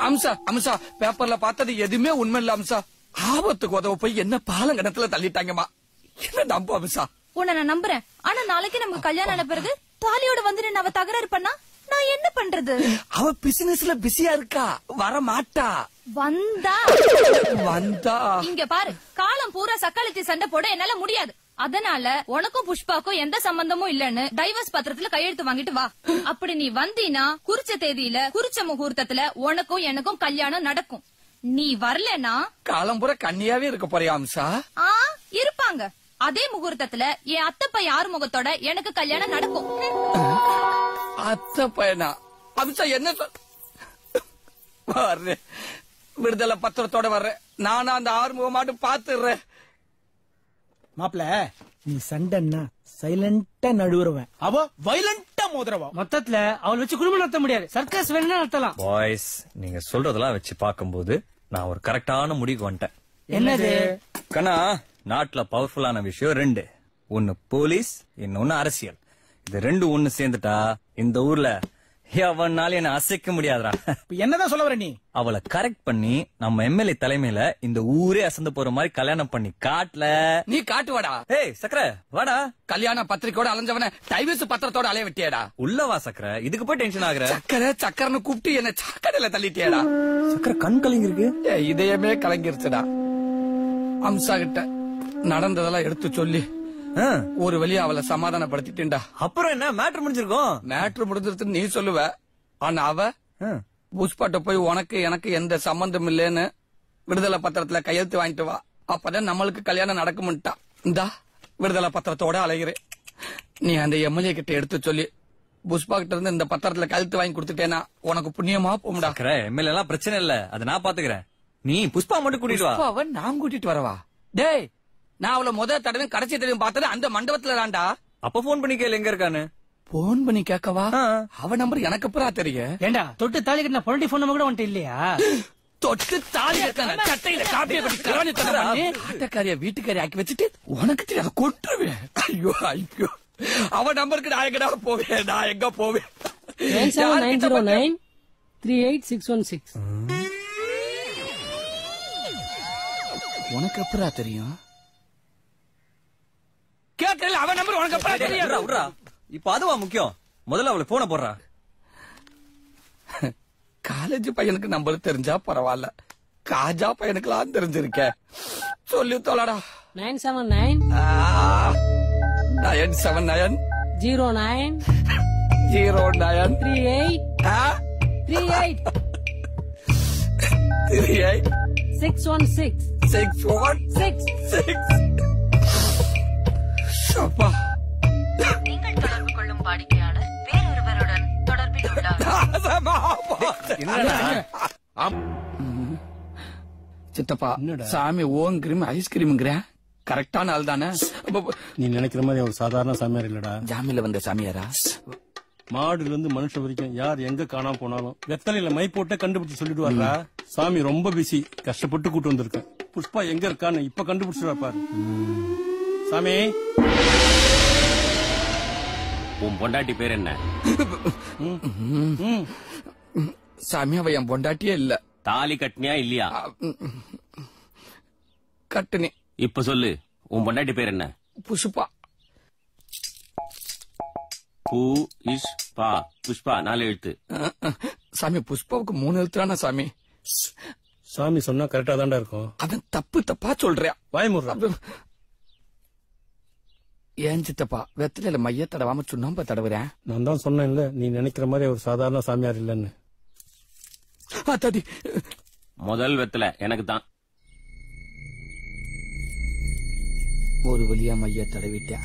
அம்சா அம்சா பேப்பர்ல பார்த்தது எதுவுமே உண்மை இல்ல அம்சா ஆபத்துக்கு உதவ போய் என்ன பாலங்கணத்துல தள்ளிட்டாங்கம்மா என்ன நம்ப அம்சா உன்னை நான் நம்புறேன் ஆனா நாளைக்கு நமக்கு கல்யாணம் ஆன பிறகு தாலியோட வந்து நின்னு அவ தகராறு பண்ணா நான் என்ன பண்றது அவ பிசினஸ்ல பிஸியா இருக்கா வர மாட்டா வந்தா வந்தா இங்க பாரு காலம் பூரா சக்காலத்தி சண்டை போட என்னால முடியாது அதனால உனக்கும் புஷ்பாக்கும் எந்த சம்பந்தமும் இல்லன்னு டைவர்ஸ் பத்திரத்துல கையெழுத்து வாங்கிட்டு வா அப்படி நீ வந்தீனா குறிச்ச தேதியில குறிச்ச முகூர்த்தத்துல உனக்கும் எனக்கும் கல்யாணம் நடக்கும் நீ வரலனா காலம்புற கன்னியாவே இருக்க போறியா அம்சா ஆ இருப்பாங்க அதே முகூர்த்தத்துல என் அத்தப்ப யார் முகத்தோட எனக்கு கல்யாணம் நடக்கும் அத்த பையனா அம்சா என்ன சொல் வர்றேன் விடுதலை பத்திரத்தோட வர்றேன் நானும் அந்த ஆறுமுகமாட்டு பாத்துடுறேன் மாப்ள நீ சண்டைன்னா சைலண்டா நடுவுறவன் அவ வைலண்டா மோதுறவா மொத்தத்துல அவள் வச்சு குடும்பம் நடத்த முடியாது சர்க்கஸ் வேணா நடத்தலாம் பாய்ஸ் நீங்க சொல்றதெல்லாம் வச்சு பார்க்கும்போது நான் ஒரு கரெக்டான முடிவுக்கு வந்துட்டேன் என்னது கண்ணா நாட்டுல பவர்ஃபுல்லான விஷயம் ரெண்டு ஒன்னு போலீஸ் இன்னொன்னு அரசியல் இது ரெண்டு ஒண்ணு சேர்ந்துட்டா இந்த ஊர்ல எவனால என்ன அசைக்க முடியாதுடா இப்ப என்னதான் சொல்ல வர நீ அவளை கரெக்ட் பண்ணி நம்ம எம்எல்ஏ தலைமையில இந்த ஊரே அசந்து போற மாதிரி கல்யாணம் பண்ணி காட்டல நீ காட்டுவாடா ஏய் சக்கர வாடா கல்யாண பத்திரிக்கையோட அலைஞ்சவன டைவர்ஸ் பத்திரத்தோட அலைய விட்டியாடா உள்ள வா சக்கர இதுக்கு போய் டென்ஷன் ஆகுற சக்கரை சக்கரன்னு கூப்பிட்டு என்ன சாக்கடையில தள்ளிட்டியாடா சக்கர கண் கலங்கி இருக்கு என் இதயமே கலங்கிருச்சுடா அம்சா கிட்ட நடந்ததெல்லாம் எடுத்து சொல்லி ஆ, ஒரு வழியா அவளை சமாதானப்படுத்திட்டேன்டா அப்புறம் என்ன மேட்ரு முடிஞ்சிருக்கோம் மேட்ரு முடிஞ்சிருச்சுன்னு நீ சொல்லுவ ஆனா அவ ஆ, புஷ்பாட்ட போய் உனக்கு எனக்கு எந்த சம்பந்தம் இல்லைன்னு விடுதலை பத்திரத்துல கையெழுத்து வாங்கிட்டு வா அப்பதான் நம்மளுக்கு கல்யாணம் நடக்கும்ட்டா இந்தா விடுதலை பத்திரத்தோட அலைகிறேன் நீ அந்த எம்எல்ஏ கிட்ட எடுத்து சொல்லி புஷ்பா கிட்ட இருந்து இந்த பத்திரத்துல கையெழுத்து வாங்கி கொடுத்துட்டேனா உனக்கு புண்ணியமா போமுடா சக்கர எம்எல்ஏ எல்லாம் பிரச்சனை இல்ல அதை நான் பாத்துக்கிறேன் நீ புஷ்பா மட்டும் கூட்டிட்டு வா புஷ்பாவை நான் கூட்டிட்டு வரவா டேய் நான் அவளை முத தடவை கடைசி தடவை பார்த்தது அந்த மண்டபத்துல தான்டா அப்ப போன் பண்ணி கேளு எங்க இருக்கான்னு போன் பண்ணி கேட்கவா ஆ. அவ நம்பர் எனக்கு அப்புறம் தெரியும் ஏண்டா தொட்டு தாலி கட்டின பொலிட்டி போன் கூட வந்துட்டு இல்லையா தொட்டு தாலி கட்டின சட்டையில காப்பிய கொட்டி கராணி பண்ணி ஆட்டக்காரிய வீட்டுக்காரி ஆக்கி வச்சுட்டு உனக்கு தெரியாத கொட்டுருவேன் ஐயோ ஐயோ அவ நம்பருக்கு நான் எங்கடா போவேன் நான் எங்க போவேன் நைன் செவன் நைன் யார்கிட்ட ஜீரோ மட்டும்- nine three eight six one six உனக்கு எப்படா தெரியும் கேட்கல அவ நம்பர் உனக்கு எப்படா விட்றா, தெரியும் விட்றா. இப்ப அதுவா முக்கியம் முதல்ல அவளுக்கு போன போடுறா காலேஜ் பையனுக்கு நம்பர் தெரிஞ்சா பரவாயில்ல காஜா பையனுக்குலாம் தெரிஞ்சிருக்க சொல்லி தொலைடா nine seven nine nine seven nine zero nine zero nine three eight three eight three eight six one six six one six six அப்பா நீங்கள் தொடர்பு கொள்ளும் வாடிக்கையாளர் வேறொருவருடன் தொடர்பில் உள்ளார் சித்தப்பா சாமி ஓங்கிரீம் ஐஸ்கிரீம்ங்கிறேன் கரெக்டான ஆள் தானே நீ நினைக்கிற மாதிரி அவர் சாதாரண சாமியார் இல்லடா ஜாமீன்ல வந்த சாமியாரா மாடுல இருந்து மனுஷன் வரைக்கும் யார் எங்க காணாம போனாலும் வெத்தலையில மை போட்டே கண்டுபிடிச்சு சொல்லிட்டு வர்றா சாமி ரொம்ப பிஸி கஷ்டப்பட்டு கூட்டு வந்திருக்கேன் புஷ்பா எங்க இருக்கான்னு இப்ப கண்டுபிடிச்சு பாரு சாமி உன் பொண்டாட்டி பேர் என்ன சாமி அவ என் பொண்டாட்டியே இல்ல தாலி கட்டினியா இல்லையா கட்டுனி இப்ப சொல்லு உன் பொண்டாட்டி பேர் என்ன புஷ்பா பூ இஷ் பா புஷ்பா நாலு எழுத்து அஹ், அஹ். சாமி புஷ்பாவுக்கு மூணு எழுத்துறான சாமி சாமி சொன்னா கரெக்டா தான்டா இருக்கும் அவன் தப்பு தப்பா சொல்றான் வாய்முறா ஏன் சித்தப்பா வெத்தில மைய தடவாம சுண்ணாம்ப தடவுறேன் நான் தான் சொன்னேன்ல நீ நினைக்கிற மாதிரி அவர் சாதாரண சாமியார் இல்லைன்னு அத்தாடி முதல் வெத்தல எனக்கு தான் ஒரு வழியா மைய தடவிட்டேன்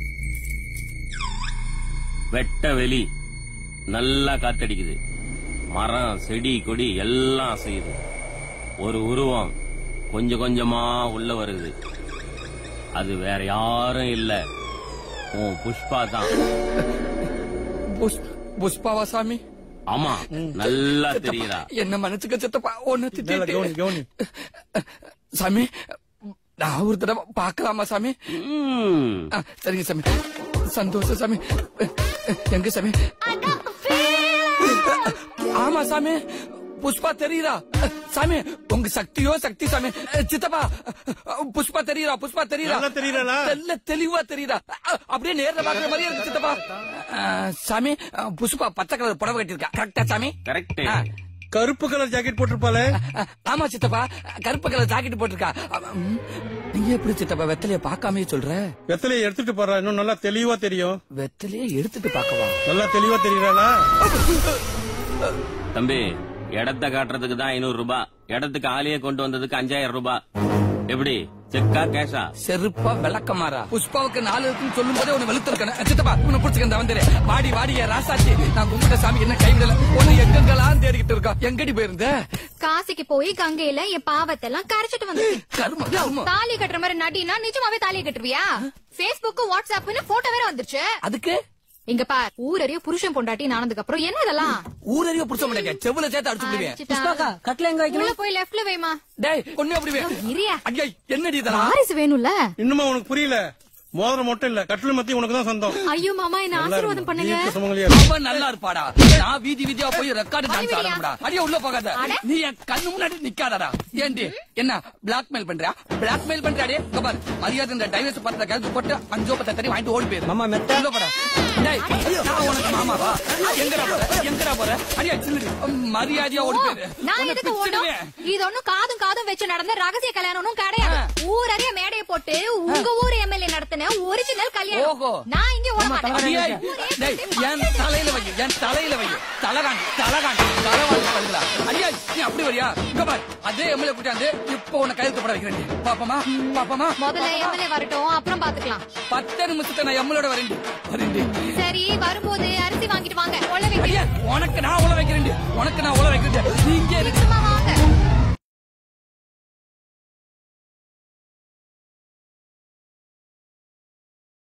வெட்ட வெளி நல்லா காத்தடிக்குது மரம் செடி கொடி எல்லாம் அசையுது ஒரு உருவம் கொஞ்சம் கொஞ்சமா உள்ள வருது அது வேற யாரும் இல்ல உன் புஷ்பா தான் புஷ்- புஷ்பாவா சாமி ஆமா நல்லா தெரியுதா என்ன மன்னிச்சுக்க சித்தப்பா ஒன்னு மேல கவுனி திட்டிட்டு கவுனி சாமி நான் ஒரு தடவை பார்க்கலாமா சாமி ம். ஆ, சரிங்க சாமி சந்தோஷம் சாமி எங்க சாமி ஆமா சாமி புஷ்பா தெரியுதா சாமி உங்க சக்தியோ சக்தி சாமி சித்தப்பா புஷ்பா தெரியுதா புஷ்பா தெரியுதா நல்லா தெரியுறாளா? தெல்ல தெளிவா தெரியுதா அப்படியே நேர்ல பாக்குற மாதிரியே இருக்கு சித்தப்பா அஹ், சாமி அஹ், புஷ்பா பச்சை கலர் புடவை கட்டிருக்கா கரெக்டா சாமி கரெக்ட் ஆ. கருப்பு கலர் ஜாக்கெட் போட்டிருப்பாளே அஹ், ஆமா சித்தப்பா கருப்பு கலர் ஜாக்கெட் போட்டிருக்கா அவ- ம், நீ எப்படி சித்தப்பா வெத்தலைய பார்க்காமயே சொல்ற வெத்தலையை எடுத்துட்டு போறா இன்னும் நல்லா தெளிவா தெரியும் வெத்தலைய எடுத்துட்டு பார்க்கவா நல்லா தெளிவா தெரியுறாளா தம்பி இடத்த காட்டுறதுக்கு தான் ஐநூறு ரூபாய் இடத்துக்கு ஆளையே கொண்டு வந்ததுக்கு அஞ்சாயிரம் ரூபாய் எப்படி செக்கா கேஷா செருப்பா விளக்கமாறா புஷ்பாவுக்கு நாலு இருக்குன்னு சொல்லும் போதே உன்னை வெளுத்திருக்கேன் சித்தப்பா உன்னை பிடிச்சிக்க வந்துரு வாடி வாடிய ராசாச்சி நான் கும்பிட்ட சாமி என்ன கைவிடல உன்னை எங்கெங்கெல்லாம் தேடிக்கிட்டு இருக்கா எங்கடி போயிருந்த காசிக்கு போய் கங்கையில என் பாவத்தை எல்லாம் கரைச்சிட்டு வந்து கரும கரும தாலி கட்டுற மாதிரி நடினா நிஜமாவே தாலி கட்டுருவியா பேஸ்புக் வாட்ஸ்அப்னு போட்டோ வேற வந்துருச்சு அதுக்கு இங்க பார் ஊரறிய புருஷன் பொண்டாட்டி ஆனதுக்கு அப்புறம் என்ன இதெல்லாம் ஊரறிய புடிச்ச மாட்டேங்க செவுல சேர்த்து அடிச்சு விடுவேன் புஷ்பாக்கா கட்ல எங்க உள்ள வைக்கணும் போய் லெஃப்ட்ல வைமா டேய் ஒண்ணு அப்படி வே இரியா ஐயா என்னடி இதெல்லாம் வாரிசு வேணும்ல இன்னுமா உனக்கு புரியல மோதிரம் மட்டும் இல்ல கட்டில் மத்தி உனக்கு தான் சொந்தம் ஐயோ மாமா என்ன நல்லா ஆசீர்வாதம் இருக்கும். பண்ணுங்க தீர்க்க சுமங்கலியா அவன் நல்லா இருப்பாடா நான் வீதி வீதியா போய் ரெக்கார்டு டான்ஸ் வழிவிடியா? ஆடணும்டா அடியே உள்ள போகாத அட. நீ என் கண்ணு முன்னாடி நிக்காதடா ஏண்டி என்ன பிளாக்மெயில் பண்றியா பிளாக்மெயில் பண்றாடே இங்க பாரு மரியாதை இந்த டைவர்ஸ் பத்திர கழுத்து போட்டு அஞ்சோ பத்த தண்ணி வாங்கிட்டு ஓடி போயிரு மாமா மெத்த உள்ள போடா டேய் நான் உனக்கு மாமாவா எங்கடா போற எங்கடா போற அடியா சில்லு மரியாதையா ஓடி போயிரு நான் உன்னை எதுக்கு ஓடும் பிச்சிடுவேன். இது ஒண்ணும் காதும் காதும் வச்சு நடந்த ரகசிய கல்யாணம் ஒண்ணும் கிடையாது ஊரறிய மேடையை போட்டு உங்க ஊர் எம்எல்ஏ நடத்தின ஒரிஜினல் கல்யாணம் ஓஹோ. நான் இங்க ஓட மாட்டேன் அடியே, ஊரே டேய், போட்டு என் மக்கள் தலையில வை என் தலையில வை தலகாணி தலகாணி தலவாணி வருகிறா அடியா நீ அப்படி வரியா இங்க பார் அதே எம்எல்ஏ கூட்டாந்து இப்போ உன்னை கையெழுத்து போட வைக்கிறேன் பாப்பமா பாப்பமா முதல்ல எம்எல்ஏ வரட்டும் அப்புறம் பாத்துக்கலாம் பத்து நிமிஷத்தை நான் எம்எல்ஏட வரேன் வரேன் சரி வரும்போது அரிசி வாங்கிட்டு வாங்க உள்ள வைக்க ஐயா உனக்கு நான் உள்ள வைக்கிறேன் உனக்கு நான் உள்ள